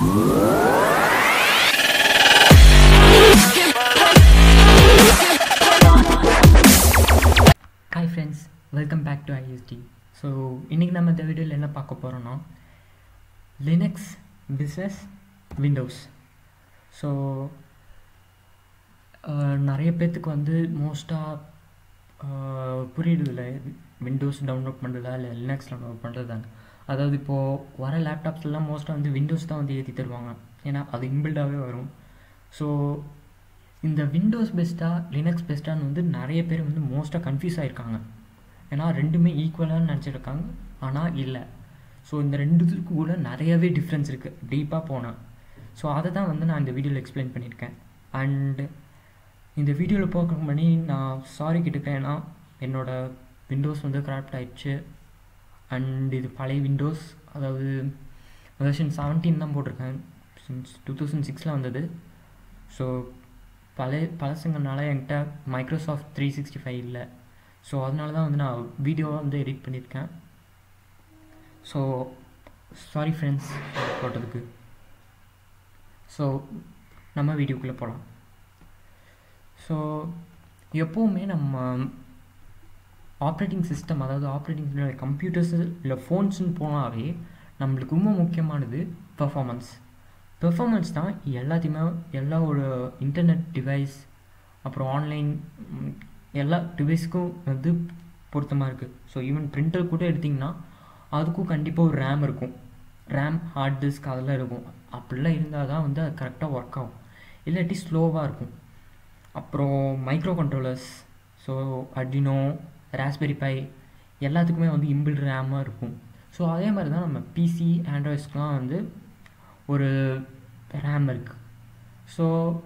hi friends welcome back to IST so இன்றைக்கி நம்ம இந்த வீடியோவில் என்ன பார்க்க போகிறோன்னா லினக்ஸ் பிஸ்னஸ் விண்டோஸ் ஸோ நிறைய பேர்த்துக்கு வந்து மோஸ்ட்டாக புரியுறதில்ல விண்டோஸ் டவுன்லோட் பண்ணுறதா இல்லை லினக்ஸ் டவுன்லோட் பண்ணுறதான்னு அதாவது இப்போது வர லேப்டாப்ஸ்லாம் மோஸ்ட்டாக வந்து விண்டோஸ் தான் வந்து ஏற்றி தருவாங்க ஏன்னா அது இன்பில்டாகவே வரும் ஸோ இந்த விண்டோஸ் பெஸ்ட்டாக லினக்ஸ் பெஸ்ட்டான்னு வந்து நிறைய பேர் வந்து மோஸ்ட்டாக கன்ஃபியூஸ் ஆகிருக்காங்க ஏன்னா ரெண்டுமே ஈக்குவலாக நினச்சிருக்காங்க ஆனால் இல்லை ஸோ இந்த ரெண்டுத்துக்கு கூட நிறையவே டிஃப்ரென்ஸ் இருக்குது டீப்பாக போனேன் ஸோ அதை தான் வந்து நான் இந்த வீடியோவில் எக்ஸ்பிளைன் பண்ணியிருக்கேன் அண்டு இந்த வீடியோவில் போக பண்ணி நான் சாரி கேட்டுக்கிறேன் ஏன்னா என்னோடய விண்டோஸ் வந்து கரெக்ட் ஆயிடுச்சு அண்ட் இது பழைய விண்டோஸ் அதாவது வெர்ஷன் செவன்டீன் தான் போட்டிருக்கேன் சின்ஸ் டூ தௌசண்ட் சிக்ஸில் வந்தது ஸோ பழைய பழசுங்கனால என்கிட்ட மைக்ரோசாஃப்ட் த்ரீ சிக்ஸ்டி ஃபைவ் இல்லை ஸோ அதனால தான் வந்து நான் வீடியோவை வந்து எடிட் பண்ணியிருக்கேன் ஸோ சாரி ஃப்ரெண்ட்ஸ் போட்டதுக்கு ஸோ நம்ம வீடியோக்குள்ளே போகலாம் ஸோ எப்போவுமே நம்ம ஆப்ரேட்டிங் சிஸ்டம் அதாவது ஆப்ரேட்டிங் கம்ப்யூட்டர்ஸ் இல்லை ஃபோன்ஸ்னு போனாவே நம்மளுக்கு ரொம்ப முக்கியமானது பர்ஃபாமன்ஸ் பெர்ஃபார்மன்ஸ் தான் எல்லாத்தையுமே எல்லா ஒரு இன்டர்நெட் டிவைஸ் அப்புறம் ஆன்லைன் எல்லா டிவைஸ்க்கும் வந்து பொருத்தமாக இருக்குது ஸோ ஈவன் பிரிண்டர் கூட எடுத்திங்கன்னா அதுக்கும் கண்டிப்பாக ஒரு ரேம் இருக்கும் ரேம் ஹார்ட் டிஸ்க் அதெல்லாம் இருக்கும் அப்படிலாம் இருந்தால் தான் வந்து அது கரெக்டாக ஒர்க் ஆகும் இல்லாட்டி ஸ்லோவாக இருக்கும் அப்புறம் மைக்ரோ கண்ட்ரோலர்ஸ் ஸோ அட்ரினோ ராஸ்பெரி பை எல்லாத்துக்குமே வந்து இம்பிள் ரேமாக இருக்கும் ஸோ அதே மாதிரி தான் நம்ம பிசி ஆண்ட்ராய்ட்ஸ்க்கெலாம் வந்து ஒரு ரேம் இருக்குது ஸோ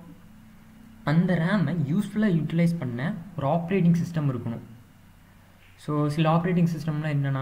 அந்த ரேமை யூஸ்ஃபுல்லாக யூட்டிலைஸ் பண்ண ஒரு ஆப்ரேட்டிங் சிஸ்டம் இருக்கணும் ஸோ சில ஆப்ரேட்டிங் சிஸ்டம்லாம் என்னென்னா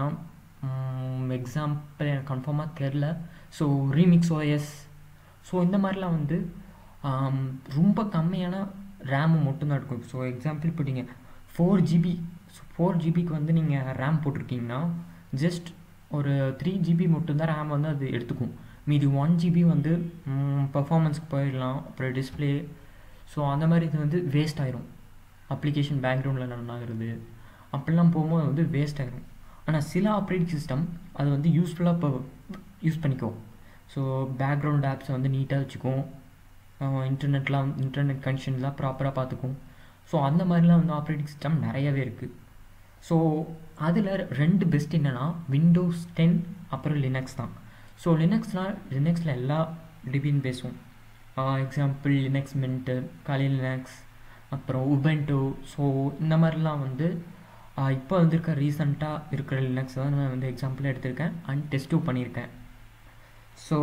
எக்ஸாம்பிள் எனக்கு கன்ஃபார்மாக தெரில ஸோ ரீமிக்ஸ் ஓஎஸ் ஸோ இந்த மாதிரிலாம் வந்து ரொம்ப கம்மியான ரேமு மட்டும்தான் இருக்கும் ஸோ எக்ஸாம்பிள் இப்போ நீங்கள் ஃபோர் ஜிபி ஸோ ஃபோர் ஜிபிக்கு வந்து நீங்கள் ரேம் போட்டிருக்கீங்கன்னா ஜஸ்ட் ஒரு த்ரீ ஜிபி மட்டும்தான் ரேம் வந்து அது எடுத்துக்கும் மீதி ஒன் ஜிபி வந்து பர்ஃபாமன்ஸ்க்கு போயிடலாம் அப்புறம் டிஸ்பிளே ஸோ அந்த மாதிரி இது வந்து வேஸ்ட் ஆயிரும் அப்ளிகேஷன் பேக்ரவுண்டில் ரன் ஆகுறது அப்படிலாம் போகும்போது வந்து வேஸ்ட் ஆயிரும் ஆனால் சில ஆப்ரேட்டிங் சிஸ்டம் அது வந்து யூஸ்ஃபுல்லாக இப்போ யூஸ் பண்ணிக்கோ ஸோ பேக்ரவுண்ட் ஆப்ஸை வந்து நீட்டாக வச்சுக்கும் இன்டர்நெட்லாம் இன்டர்நெட் கனெக்ஷன்லாம் ப்ராப்பராக பார்த்துக்கும் ஸோ அந்த மாதிரிலாம் வந்து ஆப்ரேட்டிங் சிஸ்டம் நிறையவே இருக்குது ஸோ அதில் ரெண்டு பெஸ்ட் என்னென்னா விண்டோஸ் டென் அப்புறம் லினக்ஸ் தான் ஸோ லினக்ஸ்னால் லினக்ஸில் எல்லா டிபின்னு பேசுவோம் example Linux Mint Kali Linux அப்புறம் உபென்டோ ஸோ இந்த மாதிரிலாம் வந்து இப்போ வந்திருக்க ரீசண்டாக இருக்கிற லினக்ஸ் தான் நான் வந்து எக்ஸாம்பிளாக எடுத்திருக்கேன் அண்ட் டெஸ்ட்டும் பண்ணியிருக்கேன் ஸோ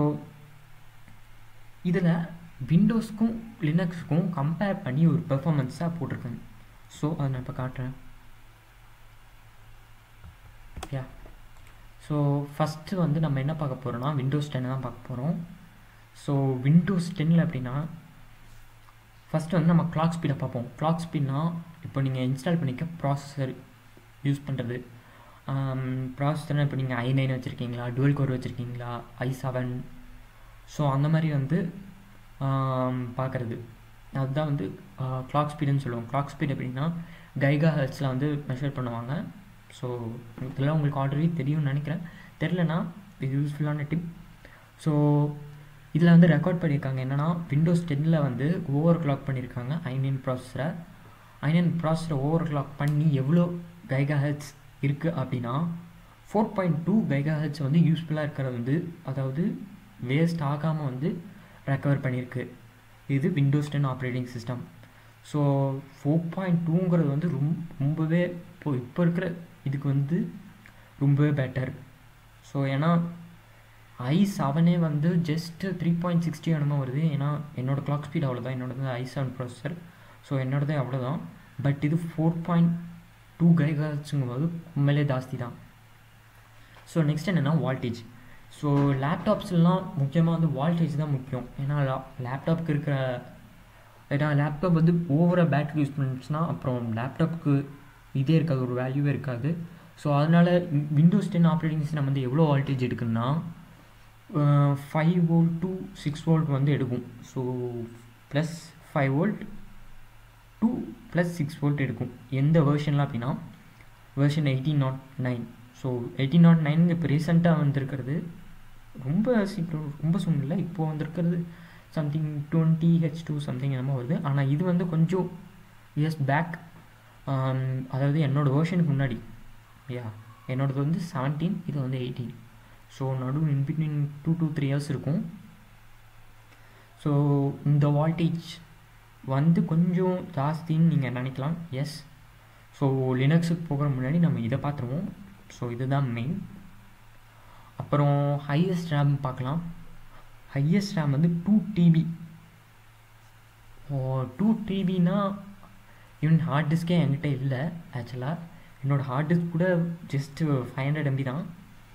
இதில் விண்டோஸ்க்கும் லினக்ஸுக்கும் கம்பேர் பண்ணி ஒரு பெர்ஃபார்மன்ஸாக போட்டிருக்கேன் ஸோ அதை நான் இப்போ காட்டுறேன் யா ஸோ ஃபஸ்ட்டு வந்து நம்ம என்ன பார்க்க போகிறோம்னா விண்டோஸ் டென் தான் பார்க்க போகிறோம் ஸோ விண்டோஸ் டென்னில் அப்படின்னா ஃபஸ்ட்டு வந்து நம்ம கிளாக் ஸ்பீடை பார்ப்போம் கிளாக் ஸ்பீட்னா இப்போ நீங்கள் இன்ஸ்டால் பண்ணிக்க ப்ராசஸர் யூஸ் பண்ணுறது ப்ராசஸர்னால் இப்போ நீங்கள் ஐ நைன் வச்சுருக்கீங்களா டுவெல் கோர் வச்சுருக்கீங்களா ஐ செவன் ஸோ அந்த மாதிரி வந்து பார்க்குறது அதுதான் வந்து கிளாக் ஸ்பீடுன்னு சொல்லுவோம் கிளாக் ஸ்பீட் எப்படின்னா கைகா ஹெல்ஸில் வந்து மெஷர் பண்ணுவாங்க ஸோ இதெல்லாம் உங்களுக்கு ஆல்ரெடி தெரியும்னு நினைக்கிறேன் தெரிலனா இது யூஸ்ஃபுல்லான டிப் ஸோ இதில் வந்து ரெக்கார்ட் பண்ணியிருக்காங்க என்னென்னா விண்டோஸ் டென்னில் வந்து ஓவர் கிளாக் பண்ணியிருக்காங்க ஐநைன் ப்ராசஸரை ஐநைன் ப்ராசஸரை ஓவர் கிளாக் பண்ணி எவ்வளோ கைகா ஹெட்ஸ் இருக்குது அப்படின்னா four point two gigahertz வந்து யூஸ்ஃபுல்லாக இருக்கிறது வந்து அதாவது வேஸ்ட் ஆகாமல் வந்து ரெக்கவர் பண்ணியிருக்கு இது Windows ten operating system so four point டூங்கிறது வந்து ரொம்ப ரொம்பவே இப்போ இப்போ இருக்கிற இதுக்கு வந்து ரொம்பவே பெட்டர் ஸோ ஏன்னா ஐ செவனே வந்து ஜஸ்ட்டு த்ரீ பாயிண்ட் சிக்ஸ்டி என்னமோ வருது ஏன்னா என்னோடய கிளாக் ஸ்பீட் அவ்வளோதான் என்னோடது ஐ செவன் ப்ராசஸர் ஸோ என்னோடது அவ்வளோதான் பட் இது ஃபோர் பாயிண்ட் டூ கைகாச்சுங்கும் போது உண்மையிலே ஜாஸ்தி தான் ஸோ நெக்ஸ்ட் என்னென்னா வால்டேஜ் ஸோ லேப்டாப்ஸ்லாம் முக்கியமாக வந்து வால்டேஜ் தான் முக்கியம் ஏன்னா லேப்டாப்புக்கு இருக்கிற ஏன்னா லேப்டாப் வந்து ஓவராக பேட்டரி யூஸ் பண்ணிச்சுன்னா அப்புறம் லேப்டாப்புக்கு இதே இருக்காது ஒரு வேல்யூவே இருக்காது ஸோ அதனால் விண்டோஸ் டென் ஆப்ரேட்டிங் சிஸ்டம் வந்து எவ்வளோ வால்டேஜ் எடுக்குன்னா five volt to six volt வந்து எடுக்கும் so plus five volt to plus six volt எடுக்கும் எந்த வேர்ஷனில் அப்படின்னா version eighteen naught nine so eighteen naught nine இப்போ ரீசெண்டாக வந்திருக்கிறது ரொம்ப சீக்கிரம் ரொம்ப soon இல்லை இப்போது வந்திருக்கிறது something twenty H two something என்னமோ வருது ஆனால் இது வந்து கொஞ்சம் இயர்ஸ் பேக் அதாவது என்னோடய வேர்ஷனுக்கு முன்னாடி யா என்னோடது வந்து செவன்டீன் இது வந்து எயிட்டீன் ஸோ நடு in between two to three years இருக்கும் ஸோ இந்த வால்டேஜ் வந்து கொஞ்சம் ஜாஸ்தின்னு நீங்கள் நினைக்கலாம் எஸ் ஸோ லினக்ஸுக்கு போகிற முன்னாடி நம்ம இதை பார்த்துருவோம் ஸோ இதுதான் மெயின் அப்புறம் ஹையஸ்ட் ரேம் பார்க்கலாம் ஹையஸ்ட் ரேம் வந்து டூ டிபி டூ டிபினா ஈவன் ஹார்ட் டிஸ்கே என்கிட்ட இல்லை ஆக்சுவலாக என்னோடய ஹார்ட் டிஸ்க் கூட ஜஸ்ட்டு ஃபைவ் ஹண்ட்ரட் எம்பி தான்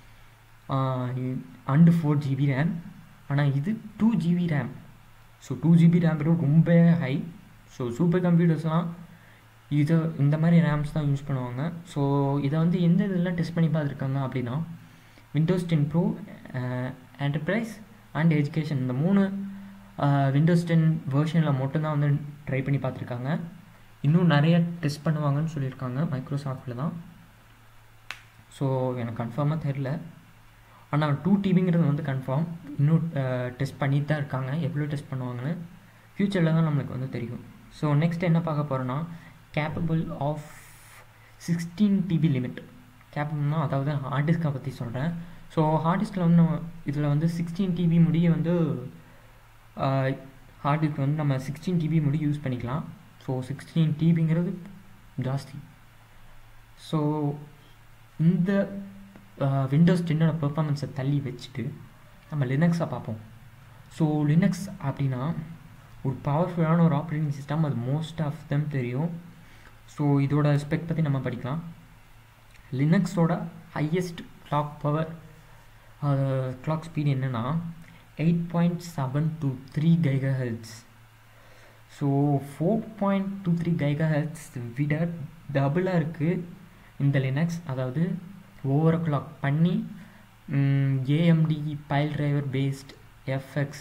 அண்டு ஃபோர் ஜிபி ரேம் ஆனால் இது two GB RAM so two GB ரேம்ங்கிறது ரொம்ப ஹை ஸோ சூப்பர் கம்ப்யூட்டர்ஸ்லாம் இதை இந்த மாதிரி ரேம்ஸ் தான் யூஸ் பண்ணுவாங்க ஸோ இதை வந்து எந்த இதெல்லாம் டெஸ்ட் பண்ணி பார்த்துருக்காங்க அப்படின்னா Windows ten pro enterprise and education இந்த மூணு விண்டோஸ் டென் வேர்ஷனில் மட்டும்தான் வந்து ட்ரை பண்ணி பார்த்துருக்காங்க இன்னும் நிறைய டெஸ்ட் பண்ணுவாங்கன்னு சொல்லியிருக்காங்க மைக்ரோசாஃப்டில் தான் ஸோ எனக்கு கன்ஃபார்மாக தெரில ஆனால் டூ டிபிங்கிறது வந்து கன்ஃபார்ம் இன்னும் டெஸ்ட் பண்ணிட்டு தான் இருக்காங்க எவ்வளோ டெஸ்ட் பண்ணுவாங்கன்னு ஃப்யூச்சரில் தான் நம்மளுக்கு வந்து தெரியும் ஸோ நெக்ஸ்ட் என்ன பார்க்க போகிறோன்னா capable of sixteen TB limit கேப்பபிள்னா அதாவது ஹார்ட் டிஸ்கை பற்றி சொல்கிறேன் ஸோ ஹார்ட் டிஸ்கில் வந்து நம்ம இதில் வந்து சிக்ஸ்டீன் டிபி முடிய வந்து ஹார்ட் டிஸ்க் வந்து நம்ம சிக்ஸ்டீன் டிபி முடி யூஸ் பண்ணிக்கலாம் ஸோ சிக்ஸ்டீன் டிபிங்கிறது ஜாஸ்தி ஸோ இந்த விண்டோஸ் டென்னோட பெர்ஃபார்மன்ஸை தள்ளி வச்சுட்டு நம்ம லினக்ஸை பார்ப்போம் ஸோ லினக்ஸ் அப்படின்னா ஒரு பவர்ஃபுல்லான ஒரு ஆப்ரேட்டிங் சிஸ்டம் அது மோஸ்ட் ஆஃப் தெம் தெரியும் ஸோ இதோட ஸ்பெக் பற்றி நம்ம படிக்கலாம் லினக்ஸோட highest clock power clock speed என்னென்னா eight point seven two three gigahertz so four point two three gigahertz விட டபுளாக இருக்குது இந்த லினக்ஸ் அதாவது ஓவர் கிளாக் பண்ணி AMD Piledriver based FX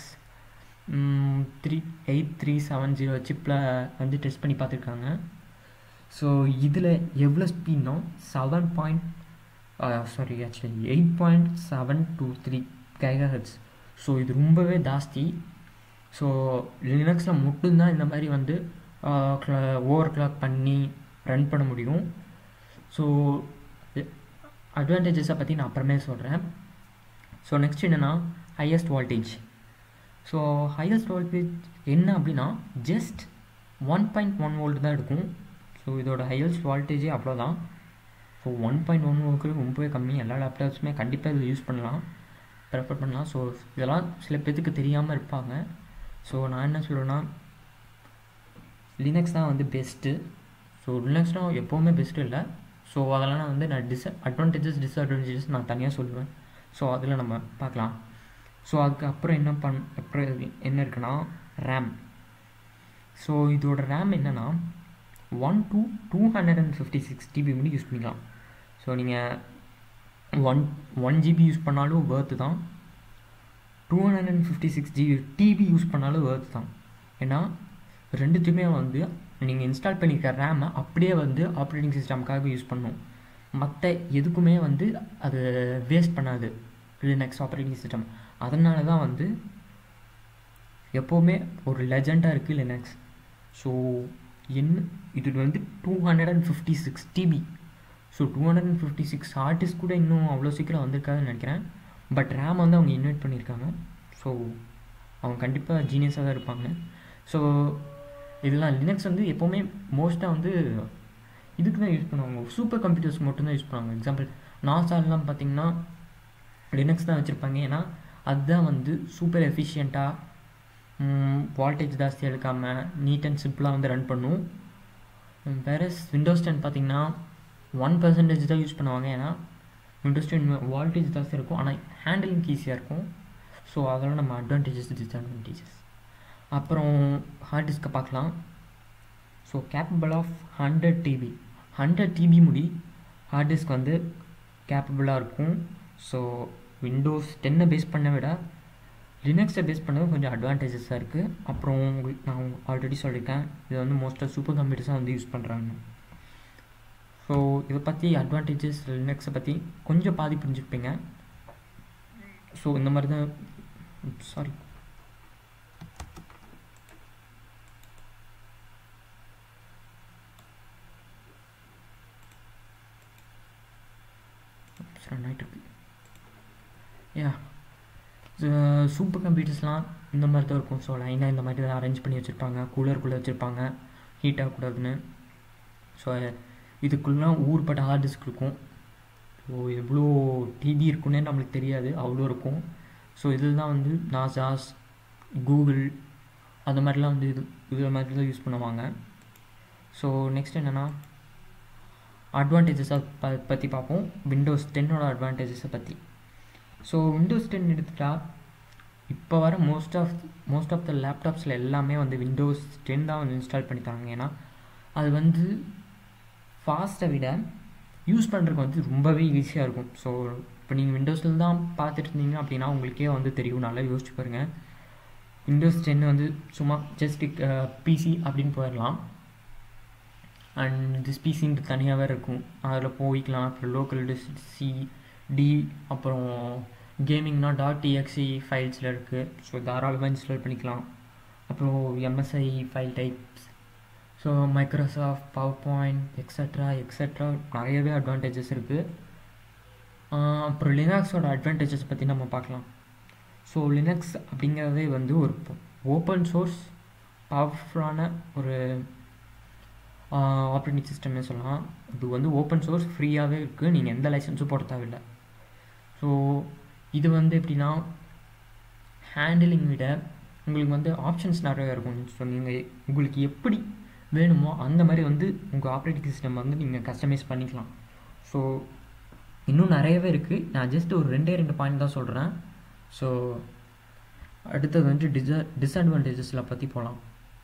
three eight three seven zero சிப்பில் வந்து test பண்ணி பார்த்துருக்காங்க ஸோ இதில் எவ்வளோ ஸ்பீட்னா seven point sorry actually eight point seven two three gigahertz so இது ரொம்பவே ஜாஸ்தி ஸோ லினக்ஸில் மட்டும்தான் இந்த மாதிரி வந்து ஓவர் கிளாக் பண்ணி ரன் பண்ண முடியும் ஸோ அட்வான்டேஜஸை பற்றி நான் அப்புறமே சொல்கிறேன் ஸோ நெக்ஸ்ட் என்னென்னா highest voltage so highest voltage என்ன அப்படின்னா just one point one volt தான் இருக்கும் ஸோ இதோட ஹையஸ்ட் வால்டேஜே அவ்வளோதான் ஸோ ஒன் பாயிண்ட் ஒன் வோல்க்கு ரொம்பவே கம்மி எல்லா லேப்டாப்ஸுமே கண்டிப்பாக இதை யூஸ் பண்ணலாம் ப்ரிஃபர் பண்ணலாம் ஸோ இதெல்லாம் சில பேர்த்துக்கு தெரியாமல் இருப்பாங்க ஸோ நான் என்ன சொல்கிறேன்னா லினக்ஸ் தான் வந்து பெஸ்ட்டு ஸோ லினக்ஸ்னால் எப்போவுமே பெஸ்ட்டு இல்லை ஸோ அதெல்லாம் நான் வந்து நான் டிஸ் அட்வான்டேஜஸ் டிஸ்அட்வான்டேஜஸ் நான் தனியாக சொல்லுவேன் ஸோ அதில் நம்ம பார்க்கலாம் ஸோ அதுக்கப்புறம் என்ன பண் அப்புறம் என்ன இருக்குன்னா ரேம் ஸோ இதோட ரேம் என்னென்னா one two two hundred and fifty six GB மட்டும் யூஸ் பண்ணிக்கலாம் ஸோ நீங்கள் ஒன் ஒன் ஜிபி யூஸ் பண்ணாலும் வேர்த்து தான் two hundred and fifty six GB TB use பண்ணாலும் வேர்த்து தான் ஏன்னா ரெண்டுத்தையுமே வந்து நீங்கள் இன்ஸ்டால் பண்ணியிருக்க ரேமை அப்படியே வந்து ஆப்ரேட்டிங் சிஸ்டம்காக யூஸ் பண்ணும் மற்ற எதுக்குமே வந்து அது வேஸ்ட் பண்ணாது லினக்ஸ் ஆப்ரேட்டிங் சிஸ்டம் அதனால தான் வந்து எப்போவுமே ஒரு லெஜண்டாக இருக்குது லினக்ஸ் ஸோ என்ன இது வந்து two hundred and fifty six TB so two hundred and fifty six artist கூட இன்னும் அவ்வளோ சீக்கிரம் வந்திருக்காதுன்னு நினைக்கிறேன் பட் ரேம் வந்து அவங்க இன்வைட் பண்ணியிருக்காங்க ஸோ அவங்க கண்டிப்பாக ஜீனியஸாக தான் இருப்பாங்க ஸோ இதெல்லாம் லினக்ஸ் வந்து எப்போவுமே மோஸ்ட்டாக வந்து இதுக்கு தான் யூஸ் பண்ணுவாங்க சூப்பர் கம்ப்யூட்டர்ஸ் மட்டும்தான் யூஸ் பண்ணுவாங்க எக்ஸாம்பிள் நாசாலெலாம் பார்த்தீங்கன்னா லினக்ஸ் தான் வச்சுருப்பாங்க ஏன்னா அதுதான் வந்து சூப்பர் எஃபிஷியண்ட்டாக வால்டேஜ் ஜாஸ்தி எடுக்காமல் நீட் அண்ட் சிம்பிளாக வந்து ரன் பண்ணும் வேறு விண்டோஸ் டென் பார்த்திங்கன்னா ஒன் பர்சன்டேஜ் தான் யூஸ் பண்ணுவாங்க ஏன்னா விண்டோஸ் டென் வால்டேஜ் ஜாஸ்தி இருக்கும் ஆனால் ஹேண்டிலிங் ஈஸியாக இருக்கும் ஸோ அதெல்லாம் நம்ம அட்வான்டேஜஸ் டிஸ்அட்வான்டேஜஸ் அப்புறம் ஹார்ட் டிஸ்க்கை பார்க்கலாம் so capable of hundred TB hundred TB முடி ஹார்ட் டிஸ்க் வந்து கேப்பபிளாக இருக்கும் ஸோ விண்டோஸ் டென்னை பேஸ் பண்ண விட லினக்ஸை பேஸ் பண்ணது கொஞ்சம் அட்வான்டேஜஸாக இருக்குது அப்புறம் உங்களுக்கு நான் ஆல்ரெடி சொல்லியிருக்கேன் இது வந்து மோஸ்ட்டாக சூப்பர் கம்ப்யூட்டர்ஸாக வந்து யூஸ் பண்ணுறாங்க ஸோ இதை பற்றி அட்வான்டேஜஸ் லினக்ஸை பற்றி கொஞ்சம் பாதி புரிஞ்சுருப்பீங்க ஸோ இந்த மாதிரி தான் சாரி ரன் ஆகிட்டுருக்கு யா சூப்பர் கம்ப்யூட்டர்ஸ்லாம் இந்த மாதிரி தான் இருக்கும் ஸோ லைனாக இந்த மாதிரி தான் அரேஞ்ச் பண்ணி வச்சுருப்பாங்க கூலருக்குள்ளே வச்சுருப்பாங்க ஹீட் ஆகக்கூடாதுன்னு ஸோ இதுக்குள்ளலாம் ஊர்பட்ட ஹார்ட் டிஸ்க் இருக்கும் ஸோ எவ்வளோ டிபி இருக்குன்னே நம்மளுக்கு தெரியாது அவ்வளோ இருக்கும் ஸோ இதில் தான் வந்து நாசாஸ் கூகுள் அந்த மாதிரிலாம் வந்து இது இது மாதிரி தான் யூஸ் பண்ணுவாங்க ஸோ நெக்ஸ்ட் என்னென்னா அட்வான்டேஜஸை ப பற்றி பார்ப்போம் விண்டோஸ் டென்னோட அட்வான்டேஜஸை பற்றி ஸோ விண்டோஸ் டென் எடுத்துட்டால் இப்போ வர most of most of the லேப்டாப்ஸில் எல்லாமே வந்து விண்டோஸ் டென் தான் வந்து இன்ஸ்டால் பண்ணி தராங்க ஏன்னா அது வந்து ஃபாஸ்ட்டை விட யூஸ் பண்ணுறதுக்கு வந்து ரொம்பவே ஈஸியாக இருக்கும் ஸோ இப்போ நீங்கள் விண்டோஸில் தான் பார்த்துட்டு இருந்தீங்க அப்படின்னா உங்களுக்கே வந்து தெரியும் நல்லா யோசிச்சு பாருங்கள் விண்டோஸ் டென் வந்து சும்மா ஜஸ்ட் பிசி அப்படின்னு போயிடலாம் அண்ட் திஸ் பிசின்ட்டு தனியாகவே இருக்கும் அதில் போய்க்கலாம் அப்புறம் லோக்கல் சி டி அப்புறம் கேமிங்னா டாட் டிஎக்ஸி ஃபைல்ஸில் இருக்குது ஸோ தாராளமாக இன்ஸ்டால் பண்ணிக்கலாம் அப்புறம் MSI file types so Microsoft PowerPoint extra extra நிறையவே அட்வான்டேஜஸ் இருக்குது அப்புறம் லினாக்ஸோட அட்வான்டேஜஸ் பற்றி நம்ம பார்க்கலாம் ஸோ லினக்ஸ் அப்படிங்கிறதே வந்து ஒரு ஓப்பன் சோர்ஸ் பவர்ஃபுல்லான ஒரு ஆப்ரேட்டிங் சிஸ்டம்னே சொல்லலாம் இது வந்து ஓப்பன் சோர்ஸ் ஃப்ரீயாகவே இருக்குது நீங்கள் எந்த லைசன்ஸும் போட தேவையில்லை ஸோ இது வந்து எப்படின்னா ஹேண்டிலிங் விட உங்களுக்கு வந்து ஆப்ஷன்ஸ் நிறைய இருக்கும் ஸோ நீங்கள் உங்களுக்கு எப்படி வேணுமோ அந்த மாதிரி வந்து உங்கள் ஆப்ரேட்டிங் சிஸ்டம் வந்து நீங்கள் கஸ்டமைஸ் பண்ணிக்கலாம் ஸோ இன்னும் நிறையவே இருக்குது நான் ஜஸ்ட் ஒரு ரெண்டே ரெண்டு பாயிண்ட் தான் சொல்கிறேன் ஸோ அடுத்தது வந்து டிச டிஸ்அட்வான்டேஜஸில் பற்றி போகலாம்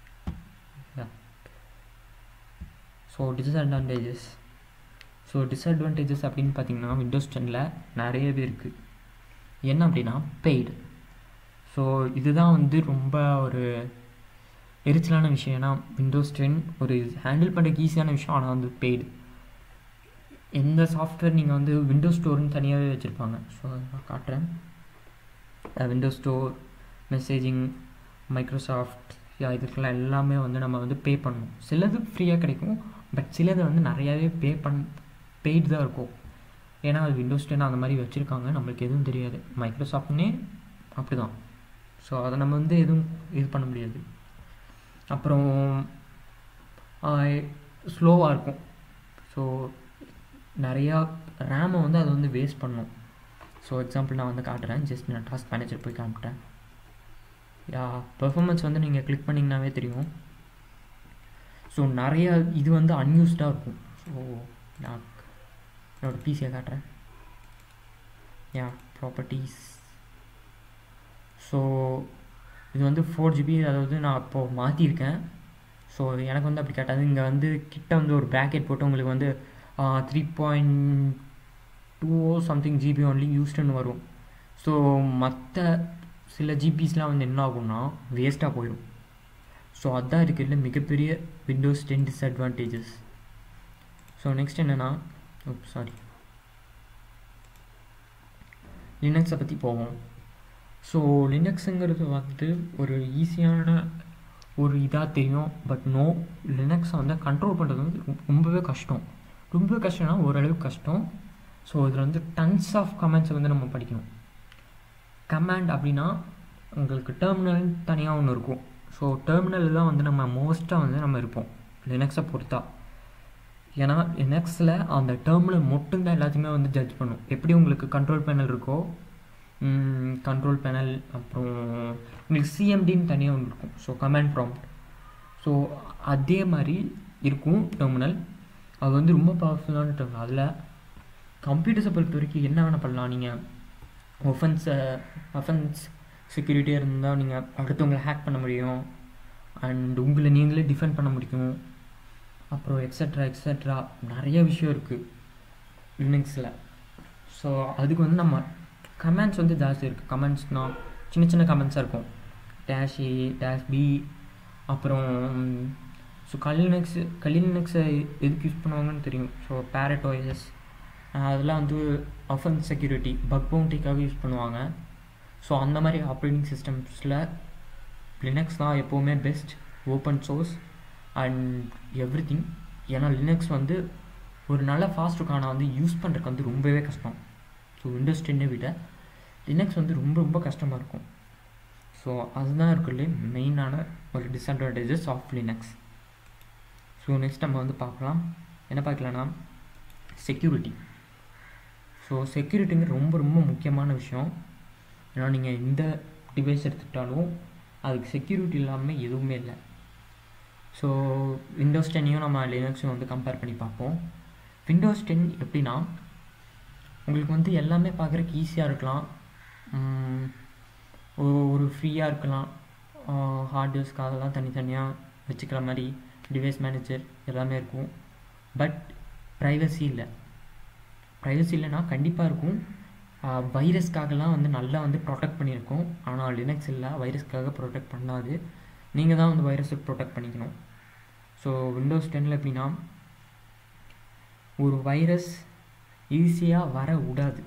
ஸோ டிஸ்அட்வான்டேஜஸ் ஸோ டிஸ்அட்வான்டேஜஸ் அப்படின்னு பார்த்தீங்கன்னா விண்டோஸ் டெனில் நிறையவே இருக்குது என்ன அப்படின்னா பெய்டு ஸோ இதுதான் வந்து ரொம்ப ஒரு எரிச்சலான விஷயம் ஏன்னா விண்டோஸ் டென் ஒரு ஹேண்டில் பண்ணுறதுக்கு ஈஸியான விஷயம் ஆனால் வந்து பெய்டு எந்த சாஃப்ட்வேர் நீங்கள் வந்து விண்டோஸ் ஸ்டோர்னு தனியாகவே வச்சுருப்பாங்க ஸோ நான் காட்டுறேன் விண்டோஸ் ஸ்டோர் மெசேஜிங் மைக்ரோசாஃப்ட் இதுக்கெல்லாம் எல்லாமே வந்து நம்ம வந்து பே பண்ணணும் சிலது ஃப்ரீயாக கிடைக்கும் பட் சிலது வந்து நிறையாவே பே பண் பெய்டு தான் இருக்கும் ஏன்னா அது விண்டோஸ் டென் அந்த மாதிரி வச்சுருக்காங்க நம்மளுக்கு எதுவும் தெரியாது மைக்ரோசாஃப்ட்னே அப்படி தான் ஸோ அதை நம்ம வந்து எதுவும் இது பண்ண முடியாது அப்புறம் ஸ்லோவாக இருக்கும் ஸோ நிறையா ரேமை வந்து அதை வந்து வேஸ்ட் பண்ணும் ஸோ எக்ஸாம்பிள் நான் வந்து காட்டுறேன் ஜஸ்ட் நான் டாஸ்க் மேனேஜர் போய் காமிட்டேன் யா பெர்ஃபார்மன்ஸ் வந்து நீங்கள் கிளிக் பண்ணிங்கனாவே தெரியும் ஸோ நிறைய இது வந்து அன்யூஸ்டாக இருக்கும் ஸோ நான் என்னோட பிசியை காட்டுறேன் யா ப்ராப்பர்ட்டிஸ் ஸோ இது வந்து ஃபோர் ஜிபி அதாவது நான் இப்போது மாற்றிருக்கேன் ஸோ எனக்கு வந்து அப்படி கேட்டாது இங்கே வந்து கிட்ட வந்து ஒரு ப்ராக்கெட் போட்டு உங்களுக்கு வந்து three point two something GB only யூஸ்டுன்னு வரும் ஸோ மற்ற சில ஜிபிஸ்லாம் வந்து என்ன ஆகும்னா வேஸ்ட்டாக போயிடும் ஸோ அதுதான் இருக்கிறதுல மிகப்பெரிய Windows ten disadvantages so next என்னென்னா சாரி லினக்ஸை பற்றி போவோம் ஸோ லினக்ஸுங்கிறது வந்து ஒரு ஈஸியான ஒரு இதாக தெரியும் பட் நோ லினக்ஸை வந்து கண்ட்ரோல் பண்ணுறது வந்து ரொம்பவே கஷ்டம் ரொம்ப கஷ்டம்னா ஓரளவுக்கு கஷ்டம் ஸோ இதில் வந்து டன்ஸ் ஆஃப் கமெண்ட்ஸை வந்து நம்ம படிக்கணும் கமாண்ட் அப்படின்னா உங்களுக்கு டெர்மினல் தனியாக ஒன்று இருக்கும் ஸோ டெர்மினல் தான் வந்து நம்ம மோஸ்ட்டாக வந்து நம்ம இருப்போம் லினக்ஸை பொறுத்தா ஏன்னா லினக்ஸில் அந்த டெர்மினல் மட்டும்தான் எல்லாத்தையுமே வந்து ஜட்ஜ் பண்ணும் எப்படி உங்களுக்கு கண்ட்ரோல் பேனல் இருக்கோ கண்ட்ரோல் பேனல் அப்புறம் உங்களுக்கு சிஎம்டின்னு தனியாக ஒன்று இருக்கும் ஸோ கமாண்ட் ப்ராம்ப்ட் ஸோ அதே மாதிரி இருக்கும் டெர்மினல் அது வந்து ரொம்ப பவர்ஃபுல்லான டெர்மினல் அதில் கம்ப்யூட்டர்ஸை பொறுத்த வரைக்கும் என்ன வேணால் பண்ணலாம் நீங்கள் ஒஃபென்ஸை ஒஃபென்ஸ் செக்யூரிட்டியாக இருந்தால் நீங்கள் அடுத்தவங்களை ஹேக் பண்ண முடியும் அண்ட் உங்களை நீங்களே டிஃபெண்ட் பண்ண முடியும் அப்புறம் எக்ஸட்ரா எக்ஸட்ரா நிறைய விஷயம் இருக்குது லினக்ஸில் ஸோ அதுக்கு வந்து நம்ம கமெண்ட்ஸ் வந்து ஜாஸ்தி இருக்குது கமெண்ட்ஸ்னால் சின்ன சின்ன கமெண்ட்ஸாக இருக்கும் டேஷ் ஏ டேஷ் பி அப்புறம் ஸோ கலினக்ஸ் கலினக்ஸை எதுக்கு யூஸ் பண்ணுவாங்கன்னு தெரியும் ஸோ பேரட் ஓஎஸ் அதெல்லாம் வந்து அஃபென்ஸ் செக்யூரிட்டி பக் பவுண்டிக்காக யூஸ் பண்ணுவாங்க ஸோ அந்த மாதிரி ஆப்ரேட்டிங் சிஸ்டம்ஸில் லினக்ஸ் தான் எப்போவுமே best open source and everything ஏன்னா லினக்ஸ் வந்து ஒரு நல்ல ஃபாஸ்ட்டுக்கான வந்து யூஸ் பண்ணுறதுக்கு வந்து ரொம்பவே கஷ்டம் ஸோ விண்டோஸ் டென்னை விட லினக்ஸ் வந்து ரொம்ப ரொம்ப கஷ்டமாக இருக்கும் ஸோ அதுதான் இருக்குல்லே மெயினான ஒரு disadvantages of Linux so next நம்ம வந்து பார்க்கலாம் என்ன பார்க்கலான்னா செக்யூரிட்டி ஸோ செக்யூரிட்டிங்க ரொம்ப ரொம்ப முக்கியமான விஷயம் ஏன்னா நீங்கள் எந்த டிவைஸ் எடுத்துக்கிட்டாலும் அதுக்கு செக்யூரிட்டி இல்லாமல் எதுவுமே இல்லை ஸோ விண்டோஸ் டென்னையும் நம்ம லினக்ஸையும் வந்து கம்பேர் பண்ணி பார்ப்போம் விண்டோஸ் டென் எப்படின்னா உங்களுக்கு வந்து எல்லாமே பார்க்குறக்கு ஈஸியாக இருக்கலாம் ஒரு ஃப்ரீயாக இருக்கலாம் ஹார்ட் டிஸ்க் அதெல்லாம் தனித்தனியாக வச்சுக்கிற மாதிரி டிவைஸ் மேனேஜர் எல்லாமே இருக்கும் பட் ப்ரைவசி இல்லை ப்ரைவசி இல்லைன்னா கண்டிப்பாக இருக்கும் வைரஸ்க்காகலாம் வந்து நல்லா வந்து ப்ரொடெக்ட் பண்ணியிருக்கோம் ஆனால் லினக்ஸ் இல்லை வைரஸ்க்காக ப்ரொடெக்ட் பண்ணாது நீங்கள் தான் வந்து வைரஸுக்கு ப்ரொடெக்ட் பண்ணிக்கணும் ஸோ விண்டோஸ் டென்னில் எப்படின்னா ஒரு வைரஸ் ஈஸியாக வர விடாது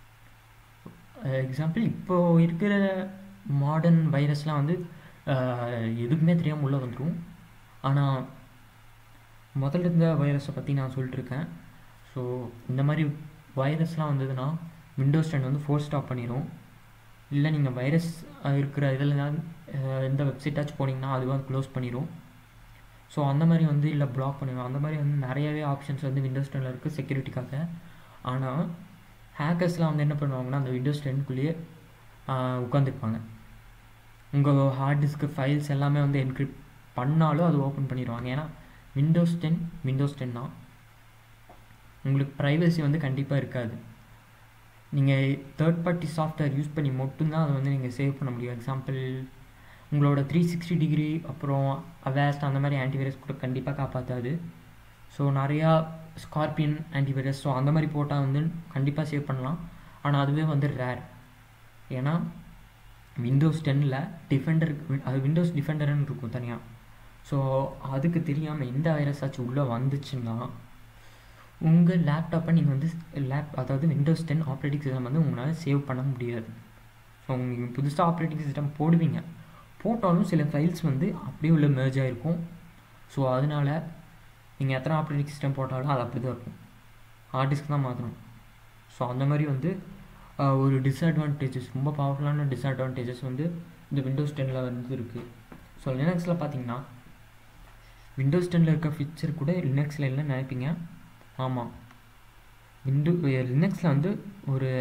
எக்ஸாம்பிள் இப்போது இருக்கிற மாடர்ன் வைரஸ்லாம் வந்து எதுக்குமே தெரியாமல் உள்ளே வந்துடும் ஆனால் முதல்ல இருந்த வைரஸை பற்றி நான் சொல்லிட்டுருக்கேன் ஸோ இந்த மாதிரி வைரஸ்லாம் வந்ததுன்னா விண்டோஸ் டென் வந்து ஃபோர் ஸ்டாப் பண்ணிடும் இல்லை நீங்கள் வைரஸ் இருக்கிற இதில் எந்த வெப்சைட்டாச்சும் போனீங்கன்னா அதுவாக க்ளோஸ் பண்ணிடும் ஸோ அந்த மாதிரி வந்து இல்லை பிளாக் பண்ணிடும் அந்த மாதிரி வந்து நிறையவே ஆப்ஷன்ஸ் வந்து விண்டோஸ் டெனில் இருக்குது செக்யூரிட்டிக்காக ஆனால் ஹேக்கர்ஸ்லாம் வந்து என்ன பண்ணுவாங்கன்னா அந்த விண்டோஸ் டென்க்குள்ளேயே உட்காந்துருப்பாங்க உங்கள் ஹார்ட் டிஸ்க்கு ஃபைல்ஸ் எல்லாமே வந்து என்கிரிப்ட் பண்ணாலும் அது ஓப்பன் பண்ணிடுவாங்க ஏன்னா விண்டோஸ் டென் விண்டோஸ் டென் தான் உங்களுக்கு ப்ரைவசி வந்து கண்டிப்பாக இருக்காது நீங்கள் தேர்ட் பார்ட்டி சாஃப்ட்வேர் யூஸ் பண்ணி மட்டும்தான் அதை வந்து நீங்கள் சேவ் பண்ண முடியும் எக்ஸாம்பிள் உங்களோட த்ரீ சிக்ஸ்டி டிகிரி அப்புறம் அவேஸ்ட் அந்த மாதிரி ஆன்டிவைரஸ் கூட கண்டிப்பாக காப்பாற்றாது ஸோ நிறையா ஸ்கார்பியன் ஆன்டிவைரஸ் ஸோ அந்த மாதிரி போட்டால் வந்து கண்டிப்பாக சேவ் பண்ணலாம் ஆனால் அதுவே வந்து ரேர் ஏன்னா விண்டோஸ் டென்னில் டிஃபெண்டர் அது விண்டோஸ் டிஃபெண்டர்னு இருக்கும் தனியாக ஸோ அதுக்கு தெரியாமல் எந்த வைரஸ் ஆச்சு உள்ளே வந்துச்சுன்னா உங்கள் லேப்டாப்பை நீங்கள் வந்து லேப் அதாவது விண்டோஸ் டென் ஆப்ரேட்டிங் சிஸ்டம் வந்து உங்களால் சேவ் பண்ண முடியாது ஸோ நீங்கள் புதுசாக ஆப்ரேட்டிங் சிஸ்டம் போடுவீங்க போட்டாலும் சில ஃபைல்ஸ் வந்து அப்படியே உள்ள மெர்ஜ் ஆகிருக்கும் ஸோ அதனால் நீங்கள் எத்தனை ஆப்ரேட்டிங் சிஸ்டம் போட்டாலும் அது அப்படி தான் இருக்கும் ஹார்ட் டிஸ்க் தான் மாற்றணும் ஸோ அந்த மாதிரி வந்து ஒரு டிஸ்அட்வான்டேஜஸ் ரொம்ப பவர்ஃபுல்லான டிஸ்அட்வான்டேஜஸ் வந்து இந்த விண்டோஸ் டென்னில் வந்து இருக்குது ஸோ லினக்ஸில் பார்த்தீங்கன்னா விண்டோஸ் டென்னில் இருக்க ஃபீச்சர் கூட லினக்ஸில் இல்லைன்னு நினைப்பீங்க ஆமாம் விண்டோ லினக்ஸில் வந்து ஒரு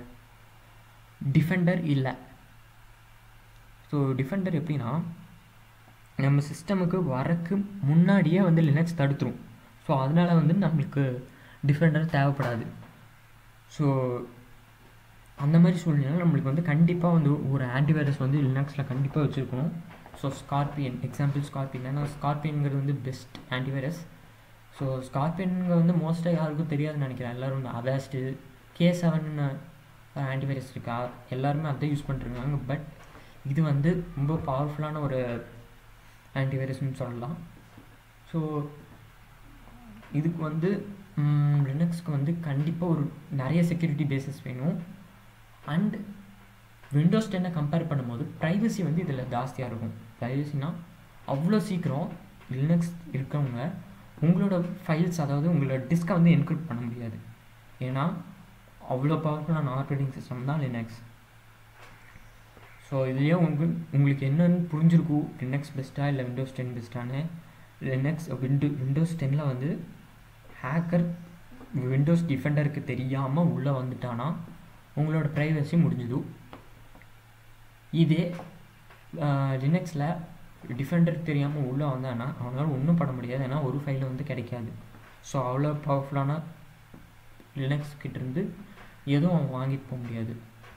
டிஃபெண்டர் இல்லை ஸோ டிஃபெண்டர் எப்படின்னா நம்ம சிஸ்டமுக்கு வரக்கு முன்னாடியே வந்து லினக்ஸ் தடுத்துரும் ஸோ அதனால் வந்து நம்மளுக்கு டிஃபெண்டர் தேவைப்படாது ஸோ அந்த மாதிரி சூழ்நிலை நம்மளுக்கு வந்து கண்டிப்பாக வந்து ஒரு ஆன்டிவைரஸ் வந்து லினக்ஸில் கண்டிப்பாக வச்சுருக்கணும் ஸோ ஸ்கார்பியன் எக்ஸாம்பிள் ஸ்கார்பியன் ஏன்னா ஸ்கார்பியனுங்கிறது வந்து பெஸ்ட் ஆன்டிவைரஸ் ஸோ ஸ்கார்பியனுங்க வந்து மோஸ்ட்டாக யாருக்கும் தெரியாதுன்னு நினைக்கிறேன் எல்லோரும் இந்த அவேஸ்ட்டு கே செவன் ஆன்டிவைரஸ் இருக்கா எல்லாருமே அதை யூஸ் பண்ணிருக்காங்க பட் இது வந்து ரொம்ப பவர்ஃபுல்லான ஒரு ஆன்டிவைரஸ்னு சொல்லலாம் ஸோ இதுக்கு வந்து லினக்ஸ்க்கு வந்து கண்டிப்பாக ஒரு நிறைய செக்யூரிட்டி பேசஸ் வேணும் அண்ட் விண்டோஸ் டென்னை கம்பேர் பண்ணும்போது ப்ரைவசி வந்து இதில் ஜாஸ்தியாக இருக்கும் ப்ரைவசினா அவ்வளோ சீக்கிரம் லினக்ஸ் இருக்கவங்க உங்களோட ஃபைல்ஸ் அதாவது உங்களோட டிஸ்கை வந்து என்கிரிப்ட் பண்ண முடியாது ஏன்னா அவ்வளோ பவர்ஃபுல்லான ஆப்ரேட்டிங் சிஸ்டம் தான் லினக்ஸ் ஸோ இதுலேயே உங்கள் உங்களுக்கு என்னென்னு புரிஞ்சிருக்கும் லினக்ஸ் பெஸ்ட்டாக இல்லை விண்டோஸ் டென் பெஸ்ட்டானு லினக்ஸ் விண்டோ விண்டோஸ் டென்னில் வந்து ஹேக்கர் விண்டோஸ் டிஃபெண்டருக்கு தெரியாமல் உள்ளே வந்துட்டானா உங்களோட ப்ரைவசி முடிஞ்சுது இதே லினக்ஸில் டிஃபெண்டர் தெரியாமல் உள்ளே வந்தானா அவனால் ஒன்றும் பண்ண முடியாது ஏன்னா ஒரு ஃபைல் வந்து கிடைக்காது ஸோ அவ்வளோ பவர்ஃபுல்லான லினக்ஸ் கிட்டேருந்து எதுவும் அவன் வாங்கிட்டு போக முடியாது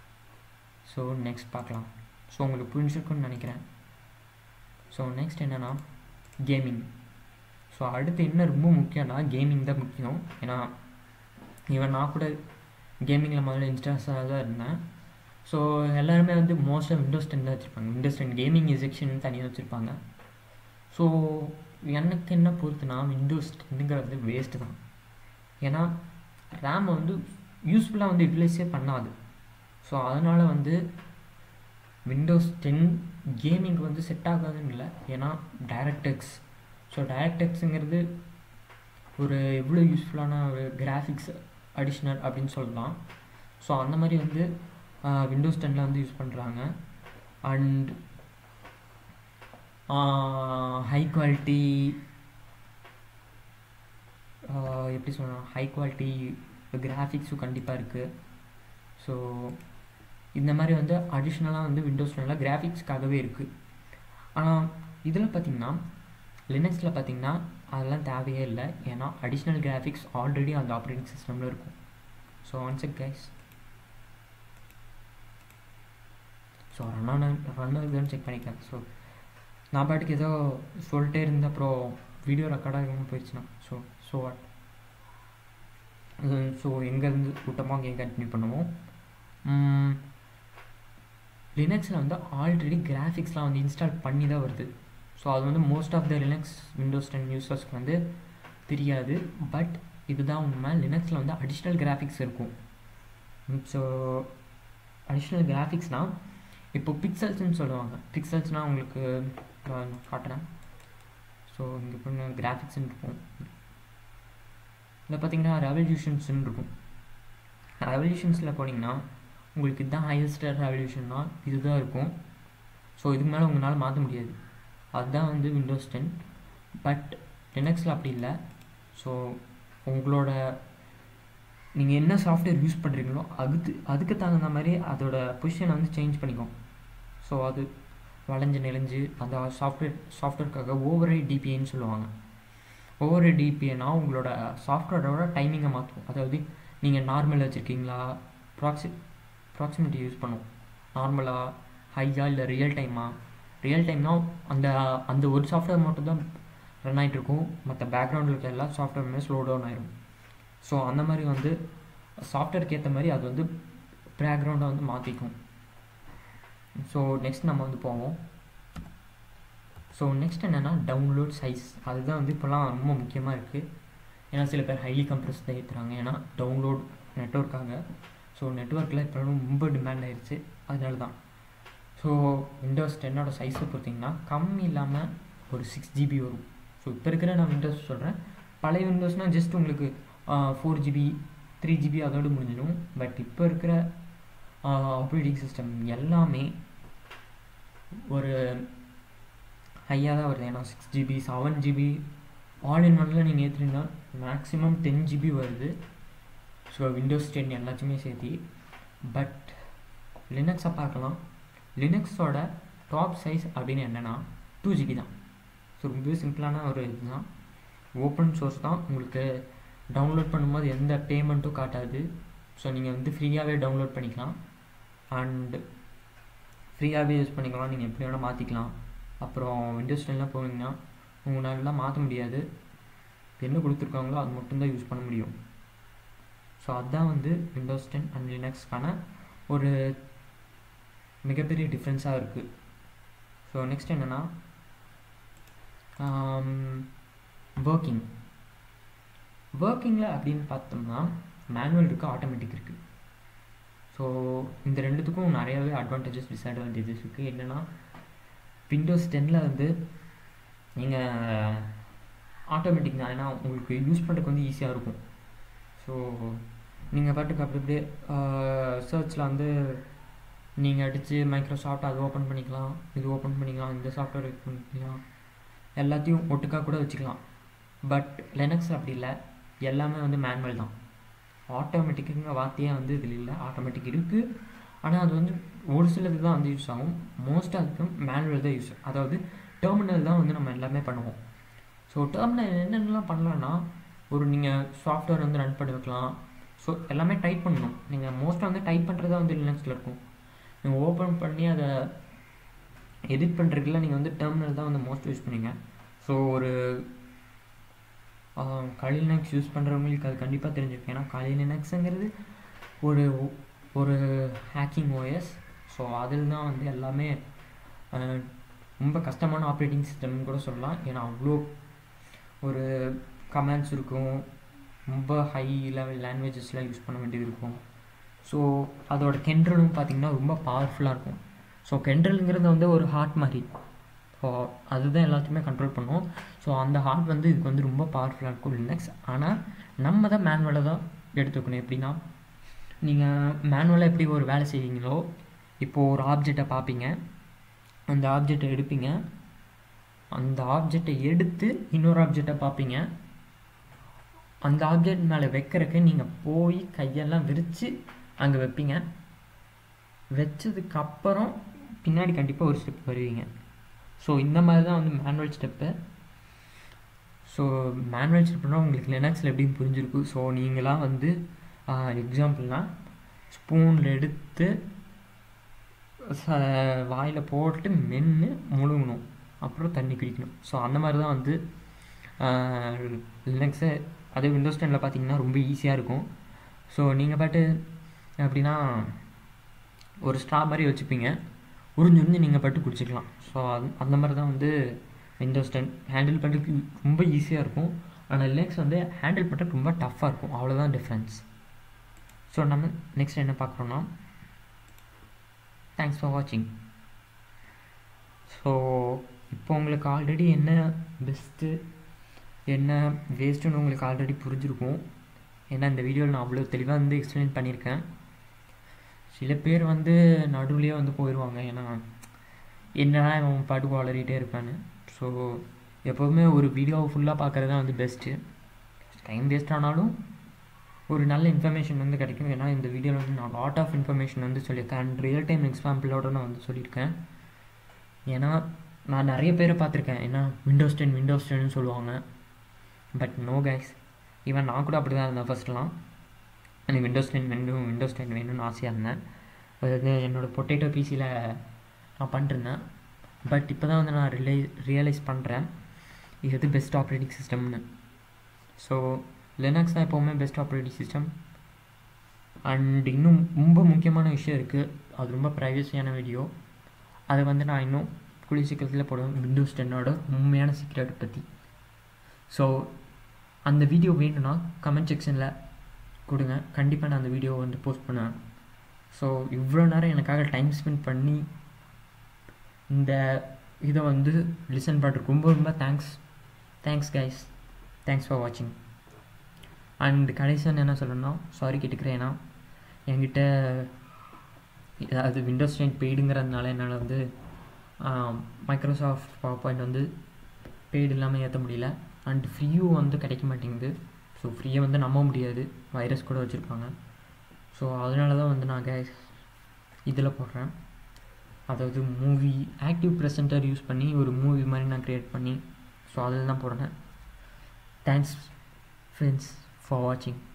ஸோ நெக்ஸ்ட் பார்க்கலாம் ஸோ உங்களுக்கு புரிஞ்சிருக்குன்னு நினைக்கிறேன் ஸோ நெக்ஸ்ட் என்னென்னா கேமிங் ஸோ அடுத்து என்ன ரொம்ப முக்கியம்னா கேமிங் தான் முக்கியம் ஏன்னா இவன் நான் கூட கேமிங்கில் முதல்ல இன்ட்ரெஸ்டாக தான் இருந்தேன் ஸோ எல்லாருமே வந்து மோஸ்ட்டாக விண்டோஸ் டென் தான் வச்சுருப்பாங்க விண்டோஸ் டென் கேமிங் எஜெக்ஷன் தனியாக வச்சுருப்பாங்க ஸோ எனக்கு என்ன பொறுத்துனா விண்டோஸ் டென்னுங்கிறது வேஸ்ட்டு தான் ஏன்னா ரேம் வந்து யூஸ்ஃபுல்லாக வந்து யூட்டிலைஸே பண்ணாது ஸோ அதனால் வந்து விண்டோஸ் டென் கேமிங்க்கு வந்து செட் ஆகாதுன்னு இல்லை ஏன்னா டைரக்டெக்ஸ் ஸோ டைரக்டெக்ஸுங்கிறது ஒரு எவ்வளோ யூஸ்ஃபுல்லான ஒரு கிராஃபிக்ஸ் அடிஷ்னல் அப்படின்னு சொல்லலாம் ஸோ அந்த மாதிரி வந்து விண்டோஸ் டென்னில் வந்து யூஸ் பண்ணுறாங்க அண்ட் ஹை குவாலிட்டி எப்படி சொல்லலாம் ஹை குவாலிட்டி கிராஃபிக்ஸும் கண்டிப்பாக இருக்குது ஸோ இந்த மாதிரி வந்து அடிஷ்னலாக வந்து விண்டோஸ் டென்னில் கிராஃபிக்ஸ்க்காகவே இருக்குது ஆனால் இதில் பார்த்திங்கன்னா லினக்ஸில் பார்த்திங்கன்னா அதெல்லாம் தேவையே இல்லை ஏன்னா அடிஷ்னல் கிராஃபிக்ஸ் ஆல்ரெடி அந்த ஆப்ரேட்டிங் சிஸ்டமில் இருக்கும் so once it guys so run ஆன ரன் ஆகுதுன்னு செக் பண்ணிக்கலாம் ஸோ நான் பாட்டுக்கு ஏதோ சொல்லிட்டே இருந்த அப்புறம் வீடியோ ரெக்கார்ட் ஆகாமல் போயிடுச்சுன்னா ஸோ ஸோ வாட் ஸோ எங்கேருந்து கூட்டமாக அங்கே கண்டினியூ பண்ணுவோம் லினக்ஸில் வந்து ஆல்ரெடி கிராஃபிக்ஸ்லாம் வந்து இன்ஸ்டால் பண்ணி தான் வருது ஸோ அது வந்து most of the Linux Windows ten யூசர்ஸ்க்கு வந்து தெரியாது பட் இதுதான் உண்மை லினக்ஸில் வந்து அடிஷ்னல் கிராஃபிக்ஸ் இருக்கும் ஸோ அடிஷ்னல் கிராஃபிக்ஸ்னால் இப்போ பிக்சல்ஸ்னு சொல்லுவாங்க பிக்சல்ஸ்னால் உங்களுக்கு காட்டுறேன் ஸோ இங்கே பண்ண கிராஃபிக்ஸ்னு இருக்கும் இதில் பார்த்தீங்கன்னா ரெவல்யூஷன்ஸ்னு இருக்கும் ரெவல்யூஷன்ஸில் போனீங்கன்னா உங்களுக்கு இதுதான் ஹையஸ்ட் ரெவல்யூஷன்னா இதுதான் இருக்கும் ஸோ இதுக்கு மேலே உங்களால் மாற்ற முடியாது அதுதான் வந்து விண்டோஸ் டென் பட் லினக்ஸில் அப்படி இல்லை ஸோ உங்களோட நீங்கள் என்ன சாஃப்ட்வேர் யூஸ் பண்ணுறீங்களோ அதுக்கு அதுக்கு தகுந்த மாதிரி அதோட பொசிஷனை வந்து சேஞ்ச் பண்ணிக்கும் ஸோ அது வளைஞ்சு நெளிஞ்சு அந்த சாஃப்ட்வேர் சாஃப்ட்வேர்க்காக ஓவர் டிபிஏன்னு சொல்லுவாங்க ஓவர் டிபிஏனா உங்களோட சாஃப்ட்வேரோட டைமிங்கை மாற்றும் அதாவது நீங்கள் நார்மல் வச்சுருக்கீங்களா ப்ராக்சி ப்ராக்சிமிட்டி யூஸ் பண்ணும் நார்மலாக ஹையா இல்லை ரியல் டைமா ரியல் டைம்னா அந்த அந்த ஒரு சாஃப்ட்வேர் மட்டும் தான் ரன் ஆகிட்டு இருக்கும் மற்ற பேக்ரவுண்டில் இருக்க எல்லா சாஃப்ட்வேருமே ஸ்லோ டவுன் ஆயிரும் ஸோ அந்த மாதிரி வந்து சாஃப்ட்வேருக்கு ஏற்ற மாதிரி அது வந்து பேக்ரவுண்டை வந்து மாற்றிக்கும் ஸோ நெக்ஸ்ட் நம்ம வந்து போவோம் ஸோ நெக்ஸ்ட் என்னென்னா டவுன்லோட் சைஸ் அதுதான் வந்து இப்போலாம் ரொம்ப முக்கியமாக இருக்குது ஏன்னா சில பேர் ஹைலி கம்ப்ரஸ் தான் ஏற்றுறாங்க ஏன்னா டவுன்லோட் நெட்ஒர்க்காக ஸோ நெட்ஒர்க்கில் இப்போ ரொம்ப டிமாண்ட் ஆயிடுச்சு அதனால தான் ஸோ விண்டோஸ் டென்னோட சைஸை பொறுத்திங்கன்னா கம்மி இல்லாமல் ஒரு சிக்ஸ் ஜிபி வரும் ஸோ இப்போ இருக்கிற நான் விண்டோஸ் சொல்கிறேன் பழைய விண்டோஸ்னால் ஜஸ்ட் உங்களுக்கு ஃபோர் ஜிபி த்ரீ ஜிபி அதோடு முடிஞ்சிடும் பட் இப்போ இருக்கிற ஆப்ரேட்டிங் சிஸ்டம் எல்லாமே ஒரு ஹையாக தான் வருது ஏன்னா six GB seven GB all in ஒனில் நீங்கள் ஏற்றுனீங்கன்னா மேக்ஸிமம் டென் ஜிபி வருது ஸோ விண்டோஸ் டென் எல்லாத்தையுமே சேர்த்தி பட் லினக்ஸை பார்க்கலாம் லினக்ஸோட டாப் சைஸ் அப்படின்னு என்னென்னா டூ ஜிபி தான் ஸோ ரொம்பவே சிம்பிளான ஒரு இதுதான் ஓப்பன் சோர்ஸ் தான் உங்களுக்கு டவுன்லோட் பண்ணும்போது எந்த பேமெண்ட்டும் காட்டாது ஸோ நீங்கள் வந்து ஃப்ரீயாகவே டவுன்லோட் பண்ணிக்கலாம் அண்ட் ஃப்ரீயாகவே யூஸ் பண்ணிக்கலாம் நீங்கள் எப்படி வேணால் மாற்றிக்கலாம் அப்புறம் விண்டோஸ் டென்லாம் போனீங்கன்னா உங்களாலலாம் மாற்ற முடியாது என்ன கொடுத்துருக்காங்களோ அது மட்டும்தான் யூஸ் பண்ண முடியும் ஸோ அதுதான் வந்து விண்டோஸ் டென் அண்ட் லினக்ஸ்க்கான ஒரு மிகப்பெரிய டிஃப்ரென்ஸாக இருக்குது ஸோ நெக்ஸ்ட் என்னென்னா ஒர்க்கிங் ஒர்க்கிங்கில் அப்படின்னு பார்த்தோம்னா மேனுவல் இருக்குது ஆட்டோமேட்டிக் இருக்குது ஸோ இந்த ரெண்டுத்துக்கும் நிறையாவே அட்வான்டேஜஸ் டிஸ்அட்வான்டேஜஸ் இருக்குது என்னென்னா விண்டோஸ் டென்னில் வந்து நீங்கள் ஆட்டோமேட்டிக் தான் ஏன்னா உங்களுக்கு யூஸ் பண்ணுறதுக்கு வந்து ஈஸியாக இருக்கும் ஸோ நீங்கள் பாட்டுக்கு அப்படி அப்படியே சர்ச்சில் வந்து நீங்கள் அடித்து மைக்ரோசாஃப்ட் அது ஓப்பன் பண்ணிக்கலாம் இது ஓப்பன் பண்ணிக்கலாம் இந்த சாஃப்ட்வேர் யூஸ் பண்ணிக்கலாம் எல்லாத்தையும் ஒட்டுக்காக கூட வச்சுக்கலாம் பட் லெனக்ஸ் அப்படி இல்லை எல்லாமே வந்து மேனுவல் தான் ஆட்டோமேட்டிக்குங்க வார்த்தையே வந்து இதில் இல்லை ஆட்டோமேட்டிக் இருக்குது ஆனால் அது வந்து ஒரு சிலது தான் வந்து யூஸ் ஆகும் மோஸ்ட்டாக அதுக்கு மேனுவல் தான் யூஸ் அதாவது டெர்மினல் தான் வந்து நம்ம எல்லாமே பண்ணுவோம் ஸோ டெர்மினல் என்னென்னலாம் பண்ணலான்னா ஒரு நீங்கள் சாஃப்ட்வேர் வந்து ரன் பண்ணி வைக்கலாம் ஸோ எல்லாமே டைப் பண்ணணும் நீங்கள் மோஸ்ட்டாக வந்து டைப் பண்ணுறது தான் வந்து லினக்ஸில் இருக்கும் நீங்கள் ஓப்பன் பண்ணி அதை எடிட் பண்ணுறதுக்குலாம் நீங்கள் வந்து டெர்மினல் தான் வந்து மோஸ்ட் யூஸ் பண்ணுவீங்க ஸோ ஒரு கலி லினக்ஸ் யூஸ் பண்ணுறவங்களுக்கு அது கண்டிப்பாக தெரிஞ்சிருக்கும் ஏன்னா கலி லினக்ஸுங்கிறது ஒரு ஒரு ஹேக்கிங் ஓஎஸ் ஸோ அதில் தான் வந்து எல்லாமே அஹ், ரொம்ப கஷ்டமான ஆப்ரேட்டிங் சிஸ்டம்னு கூட சொல்லலாம் ஏன்னா அவ்வளோ ஒரு கமெண்ட்ஸ் இருக்கும் ரொம்ப ஹை லெவல் லாங்குவேஜஸ்லாம் யூஸ் பண்ண வேண்டியது இருக்கும் ஸோ அதோட கென்ட்ரலும் பார்த்திங்கன்னா ரொம்ப பவர்ஃபுல்லாக இருக்கும் ஸோ கென்ட்ரலுங்கிறது வந்து ஒரு ஹார்ட் மாதிரி ஸோ அதுதான் எல்லாத்தையுமே கண்ட்ரோல் பண்ணும் ஸோ அந்த ஹார்ட் வந்து இதுக்கு வந்து ரொம்ப பவர்ஃபுல்லாக இருக்கும் லினக்ஸ் ஆனால் நம்ம தான் மேனுவலை தான் எடுத்துக்கணும் எப்படின்னா நீங்கள் மேனுவலாக எப்படி ஒரு வேலை செய்வீங்களோ இப்போது ஒரு ஆப்ஜெக்டை பார்ப்பீங்க அந்த ஆப்ஜெக்டை எடுப்பீங்க அந்த ஆப்ஜெக்டை எடுத்து இன்னொரு ஆப்ஜெக்டை பார்ப்பீங்க அந்த ஆப்ஜெக்ட் மேலே வைக்கிறதுக்கு நீங்கள் போய் கையெல்லாம் விரித்து அங்கே வைப்பீங்க வச்சதுக்கப்புறம் பின்னாடி கண்டிப்பாக ஒரு ஸ்டெப் வருவீங்க ஸோ இந்த மாதிரி தான் வந்து மேனுவல் ஸ்டெப்பு ஸோ மேனுவல் ஸ்டெப்னால் உங்களுக்கு லினக்ஸில் எப்படின்னு புரிஞ்சிருக்கும் ஸோ நீங்களாம் வந்து எக்ஸாம்பிள்னால் ஸ்பூனில் எடுத்து ச வாயில் போட்டு மென்று முழுங்கணும் அப்புறம் தண்ணி குடிக்கணும் ஸோ அந்த மாதிரி தான் வந்து லினக்ஸு அதே விண்டோஸ் டெனில் பார்த்தீங்கன்னா ரொம்ப ஈஸியாக இருக்கும் ஸோ நீங்கள் பாட்டு எப்படின்னா ஒரு ஸ்ட்ரா மாதிரி வச்சுப்பீங்க உறிஞ்சு உறிஞ்சு நீங்கள் பாட்டு குடிச்சிக்கலாம் ஸோ அது அந்த மாதிரி தான் வந்து விண்டோஸ் டென் ஹேண்டில் பண்ணுறதுக்கு ரொம்ப ஈஸியாக இருக்கும் ஆனால் லினக்ஸ் வந்து ஹேண்டில் பண்ணுறதுக்கு ரொம்ப டஃப்பாக இருக்கும் அவ்வளோதான் டிஃப்ரென்ஸ் ஸோ நம்ம நெக்ஸ்ட் என்ன பார்க்குறோன்னா தேங்க்ஸ் ஃபார் வாட்சிங் ஸோ இப்போ உங்களுக்கு ஆல்ரெடி என்ன பெஸ்ட்டு என்ன வேஸ்ட்டுன்னு உங்களுக்கு ஆல்ரெடி புரிஞ்சிருக்கும் ஏன்னா இந்த வீடியோவில் நான் அவ்வளோ தெளிவாக வந்து எக்ஸ்பிளைன் பண்ணியிருக்கேன் சில பேர் வந்து நடுவுலேயே வந்து போயிடுவாங்க ஏன்னா என்னடா இவன் பாட்டுக்கு வளரிட்டே இருப்பான்னு ஸோ எப்போதுமே ஒரு வீடியோவை ஃபுல்லாக பார்க்குறது தான் வந்து பெஸ்ட்டு டைம் வேஸ்ட் ஆனாலும் ஒரு நல்ல இன்ஃபர்மேஷன் வந்து கிடைக்கும் ஏன்னா இந்த வீடியோவில் வந்து நான் லாட் ஆஃப் இன்ஃபர்மேஷன் வந்து சொல்லியிருக்கேன் அண்ட் ரியல் டைம் எக்ஸாம்பிளோட நான் வந்து சொல்லியிருக்கேன் ஏன்னா நான் நிறைய பேரை பார்த்துருக்கேன் ஏன்னா விண்டோஸ் டென் விண்டோஸ் டென்னு சொல்லுவாங்க பட் நோ கைஸ் ஈவன் நான் கூட அப்படி தான் இருந்தேன் ஃபஸ்ட்லாம் எனக்கு விண்டோஸ் டென் வேணும் விண்டோஸ் டென் வேணும்னு ஆசையாக இருந்தேன் அதாவது என்னோடய பொட்டேட்டோ பிசியில் நான் பண்ணிருந்தேன் பட் இப்போ தான் வந்து நான் ரிலை ரியலைஸ் பண்ணுறேன் இது எது பெஸ்ட் ஆப்ரேட்டிங் சிஸ்டம்னு ஸோ லினக்ஸ் தான் எப்போவுமே பெஸ்ட் ஆப்ரேட்டிங் சிஸ்டம் அண்ட் இன்னும் ரொம்ப முக்கியமான விஷயம் இருக்குது அது ரொம்ப ப்ரைவசியான வீடியோ அதை வந்து நான் இன்னும் கூடிய சீக்கிரத்தில் போடுவேன் விண்டோஸ் டென்னோட உண்மையான சீக்ரெட் பற்றி ஸோ அந்த வீடியோ வேணும்னா கமெண்ட் செக்ஷனில் கொடுங்க கண்டிப்பாக நான் அந்த வீடியோ வந்து போஸ்ட் பண்ணுவேன் ஸோ இவ்வளோ நேரம் எனக்காக டைம் ஸ்பெண்ட் பண்ணி இந்த இதை வந்து லிசன் பண்ணுறதுக்கு ரொம்ப ரொம்ப thanks thanks guys thanks for வாட்சிங் அண்ட் கடைசியாக என்ன சொல்லணும்னா சாரி கேட்டுக்கிறேன் ஏன்னா என்கிட்ட அது விண்டோஸ் டென் பெய்டுங்கிறதுனால என்னால் வந்து மைக்ரோசாஃப்ட் பவர் பாயிண்ட் வந்து பெய்டு இல்லாமல் ஏற்ற முடியல அண்ட் ஃப்ரீயும் வந்து கிடைக்க மாட்டேங்குது ஸோ ஃப்ரீயை வந்து நம்ப முடியாது வைரஸ் கூட வச்சுருப்பாங்க ஸோ அதனால தான் வந்து நான் கேஸ் இதில் போடுறேன் அதாவது மூவி ஆக்டிவ் ப்ரெசென்டர் யூஸ் பண்ணி ஒரு மூவி மாதிரி நான் க்ரியேட் பண்ணி ஸோ அதில் தான் போடுறேன் தேங்க்ஸ் ஃப்ரெண்ட்ஸ் ஃபார் வாட்சிங்